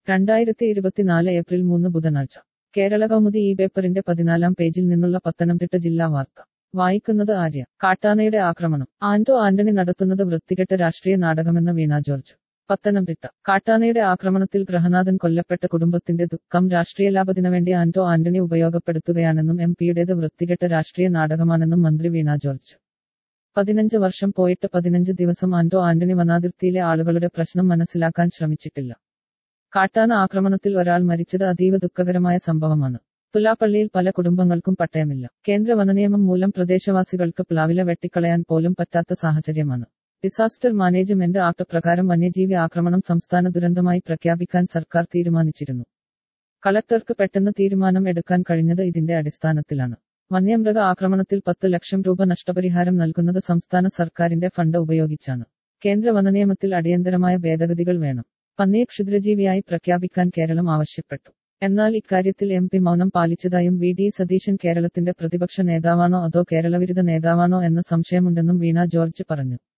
രണ്ടായിരത്തി ഇരുപത്തിനാല് ഏപ്രിൽ മൂന്ന് ബുധനാഴ്ച കേരള കൗമുദി ഈ പേപ്പറിന്റെ പതിനാലാം പേജിൽ നിന്നുള്ള പത്തനംതിട്ട ജില്ലാ വാർത്ത വായിക്കുന്നത് ആര്യ കാട്ടാനയുടെ ആക്രമണം ആന്റോ ആന്റണി നടത്തുന്നത് വൃത്തികെട്ട രാഷ്ട്രീയ നാടകമെന്ന വീണ ജോർജ് പത്തനംതിട്ട കാട്ടാനയുടെ ആക്രമണത്തിൽ ഗൃഹനാഥൻ കൊല്ലപ്പെട്ട കുടുംബത്തിന്റെ ദുഃഖം രാഷ്ട്രീയ ലാഭത്തിനു വേണ്ടി ആന്റോ ആന്റണി ഉപയോഗപ്പെടുത്തുകയാണെന്നും എം പിയുടേത് വൃത്തികെട്ട രാഷ്ട്രീയ നാടകമാണെന്നും മന്ത്രി വീണ ജോർജ് പതിനഞ്ച് വർഷം പോയിട്ട് പതിനഞ്ച് ദിവസം ആന്റോ ആന്റണി വനാതിർത്തിയിലെ ആളുകളുടെ പ്രശ്നം മനസ്സിലാക്കാൻ ശ്രമിച്ചിട്ടില്ല കാട്ടാന ആക്രമണത്തിൽ ഒരാൾ മരിച്ചത് അതീവ ദുഃഖകരമായ സംഭവമാണ് തുലാപ്പള്ളിയിൽ പല കുടുംബങ്ങൾക്കും പട്ടയമില്ല കേന്ദ്ര വനനിയമം മൂലം പ്രദേശവാസികൾക്ക് പ്ലാവില വെട്ടിക്കളയാൻ പോലും പറ്റാത്ത സാഹചര്യമാണ് ഡിസാസ്റ്റർ മാനേജ്മെന്റ് ആക്ട് പ്രകാരം വന്യജീവി ആക്രമണം സംസ്ഥാന ദുരന്തമായി പ്രഖ്യാപിക്കാൻ സർക്കാർ തീരുമാനിച്ചിരുന്നു കളക്ടർക്ക് പെട്ടെന്ന് തീരുമാനം എടുക്കാൻ കഴിഞ്ഞത് ഇതിന്റെ അടിസ്ഥാനത്തിലാണ് വന്യമൃഗ ആക്രമണത്തിൽ പത്ത് ലക്ഷം രൂപ നഷ്ടപരിഹാരം നൽകുന്നത് സംസ്ഥാന സർക്കാരിന്റെ ഫണ്ട് ഉപയോഗിച്ചാണ് കേന്ദ്ര വനനിയമത്തിൽ അടിയന്തരമായ ഭേദഗതികൾ വേണം പന്നിയെ ക്ഷുദ്രജീവിയായി പ്രഖ്യാപിക്കാൻ കേരളം ആവശ്യപ്പെട്ടു എന്നാൽ ഇക്കാര്യത്തിൽ എം പി മൗനം പാലിച്ചതായും വി ഡി സതീശൻ കേരളത്തിന്റെ പ്രതിപക്ഷ നേതാവാണോ അതോ കേരളവിരുദ്ധ നേതാവാണോ എന്ന സംശയമുണ്ടെന്നും വീണ ജോർജ് പറഞ്ഞു